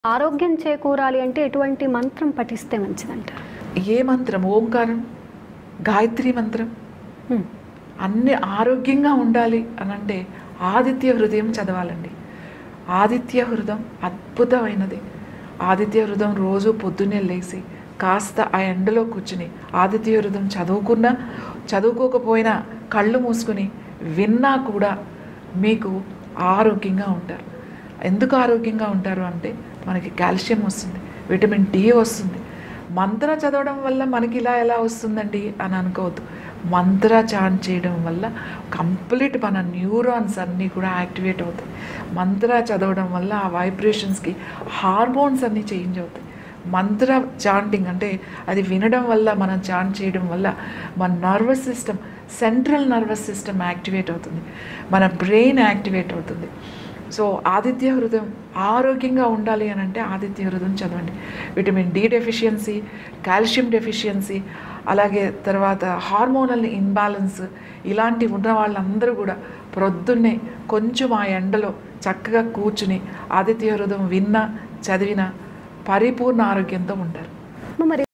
ఆరోగ్యం చేకూరాలి అంటే ఎటువంటి మంత్రం పఠిస్తే మంచిదంటారు ఏ మంత్రం ఓంకారం గాయత్రి మంత్రం హ్మ్. అన్ని ఆరోగ్యంగా ఉండాలి అని అంటే ఆదిత్య హృదయం చదవాలండి ఆదిత్య హృదయం అద్భుతమైనది ఆదిత్య హృదయం రోజు పొద్దున్నే లేచి కాస్త ఆ ఎండలో కూర్చుని ఆదిత్య హృదయం చదువుకున్నా చదువుకోకపోయినా కళ్ళు మూసుకుని విన్నా కూడా మీకు ఆరోగ్యంగా ఉంటారు ఎందుకు ఆరోగ్యంగా ఉంటారు అంటే మనకి కాల్షియం వస్తుంది విటమిన్ డి వస్తుంది మంత్ర చదవడం వల్ల మనకి ఇలా ఎలా వస్తుందండి అని అనుకోవద్దు మంత్ర చాంట్ చేయడం వల్ల కంప్లీట్ మన న్యూరాన్స్ అన్నీ కూడా యాక్టివేట్ అవుతాయి మంత్ర చదవడం వల్ల ఆ వైబ్రేషన్స్కి హార్మోన్స్ అన్నీ చేంజ్ అవుతాయి మంత్ర చాంటింగ్ అంటే అది వినడం వల్ల మనం చాంట్ చేయడం వల్ల మన nervous system central nervous system activate అవుతుంది మన బ్రెయిన్ యాక్టివేట్ అవుతుంది సో ఆదిత్య హృదయం ఆరోగ్యంగా ఉండాలి అని అంటే ఆదిత్య హృదయం చదవండి vitamin D deficiency calcium deficiency అలాగే తర్వాత హార్మోనల్ ఇన్బ్యాలెన్స్ ఇలాంటివి ఉన్న వాళ్ళందరూ కూడా ప్రొద్దున్నే కొంచెం ఆ ఎండలో చక్కగా కూర్చుని ఆదిత్య హృదయం విన్నా చదివినా పరిపూర్ణ ఆరోగ్యంతో ఉంటారు మరి